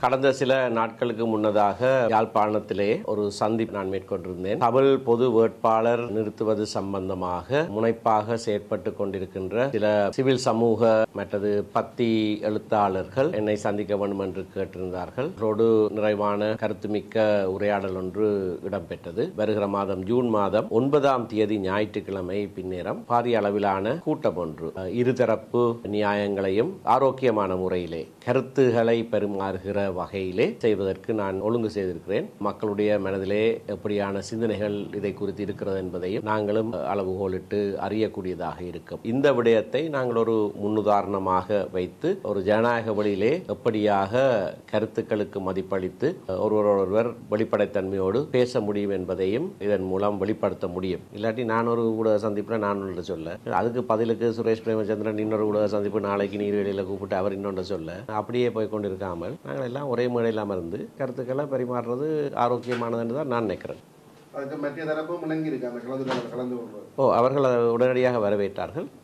கடந்த சில நாட்களுக்கு முன்னதாக யாழ்ப்பாணத்திலே ஒரு சந்திப்பு நான் மேற்கொண்டிருந்தேன் தமிழ் பொது வேட்பாளர் நிறுத்துவது சம்பந்தமாக முனைப்பாக செயற்பட்டு கொண்டிருக்கின்ற சில சிவில் சமூக மற்றது பத்தி எழுத்தாளர்கள் என்னை சந்திக்க வேண்டும் என்று கேட்டிருந்தார்கள் அவரோடு நிறைவான கருத்துமிக்க உரையாடல் ஒன்று இடம்பெற்றது வருகிற மாதம் ஜூன் மாதம் ஒன்பதாம் தேதி ஞாயிற்றுக்கிழமை பின்னேரம் பாரிய அளவிலான கூட்டம் ஒன்று அஹ், இருதரப்பு நியாயங்களையும் ஆரோக்கியமான முறையிலே கருத்துகளை பெருமாறுகிற வகையிலே செய்வதற்கு நான் ஒழுங்கு செய்திருக்கிறேன் மக்களுடைய மனதிலே எப்படியான சிந்தனைகள் இதை குறித்து இருக்கிறது என்பதையும் நாங்களும் அளவுகோலிட்டு அறியக்கூடியதாக இருக்கும் இந்த விடயத்தை நாங்கள் ஒரு முன்னுதாரணமாக வைத்து ஒரு ஜனநாயக வழியிலே எப்படியாக கருத்துக்களுக்கு மதிப்பளித்து ஒருவரொருவர் வெளிப்படைத்தன்மையோடு பேச முடியும் என்பதையும் இதன் மூலம் வெளிப்படுத்த முடியும் இல்லாட்டி நான் ஒரு ஊடக சந்திப்பில் நான் ஒன்று சொல்ல அதுக்கு பதிலுக்கு சுரேஷ் பிரேமச்சந்திரன் இன்னொரு ஊடக சந்திப்பு நாளைக்கு நீர்வெளியில் கூப்பிட்டு அவர் இன்னொன்று சொல்ல அப்படியே போய் கொண்டிருக்காமல் நாங்கள் எல்லாம் ஒரே மேடையில் அமர்ந்து கருத்துக்களை பரிமாறுறது ஆரோக்கியமானதுன்னு தான் நான் நினைக்கிறேன் அதுக்கு மத்திய தரப்பும் இணங்கி இருக்கு அந்த கலந்து கலந்து கொள்வது ஓ அவர்கள் அதை உடனடியாக வரவேற்றார்கள்